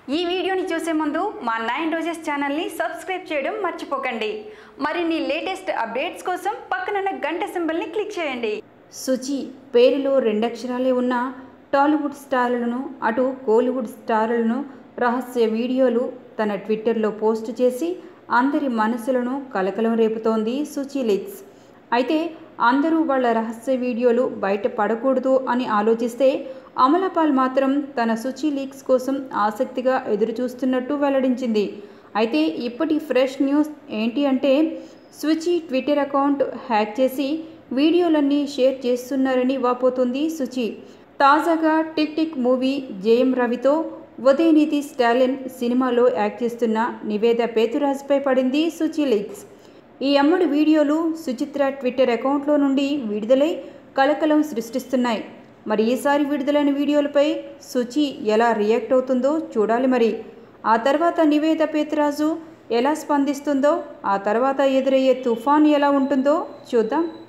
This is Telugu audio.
ఈ వీడియోని చూసే ముందు మా నైన్ రోజెస్ ఛానల్ని సబ్స్క్రైబ్ చేయడం మర్చిపోకండి మరిన్ని లేటెస్ట్ అప్డేట్స్ కోసం పక్కనున్న గంట సింబల్ని క్లిక్ చేయండి సుచి పేరులో రెండక్షరాలే ఉన్న టాలీవుడ్ స్టార్లను అటు కోలీవుడ్ స్టార్లను రహస్య వీడియోలు తన ట్విట్టర్లో పోస్ట్ చేసి అందరి మనసులను కలకలం రేపుతోంది సుచి లిక్స్ అయితే అందరూ వాళ్ళ రహస్య వీడియోలు బయట పడకూడదు అని ఆలోచిస్తే అమలపాల్ మాత్రం తన సుచి లీక్స్ కోసం ఆసక్తిగా ఎదురు చూస్తున్నట్టు వెల్లడించింది అయితే ఇప్పటి ఫ్రెష్ న్యూస్ ఏంటి అంటే సుచి ట్విట్టర్ అకౌంట్ హ్యాక్ చేసి వీడియోలన్నీ షేర్ చేస్తున్నారని వాపోతుంది సుచి తాజాగా టిక్ టిక్ మూవీ జయం రవితో ఉదయనిధి స్టాలిన్ సినిమాలో యాక్ట్ చేస్తున్న నివేద పేతురాజ్పై పడింది సుచి లీక్స్ ఈ అమ్మడి వీడియోలు సుచిత్ర ట్విట్టర్ అకౌంట్లో నుండి విడుదలై కలకలం సృష్టిస్తున్నాయి మరి ఈసారి విడుదలైన వీడియోలపై సుచి ఎలా రియాక్ట్ అవుతుందో చూడాలి మరి ఆ తర్వాత నివేద పేతురాజు ఎలా స్పందిస్తుందో ఆ తర్వాత ఎదురయ్యే తుఫాన్ ఎలా ఉంటుందో చూద్దాం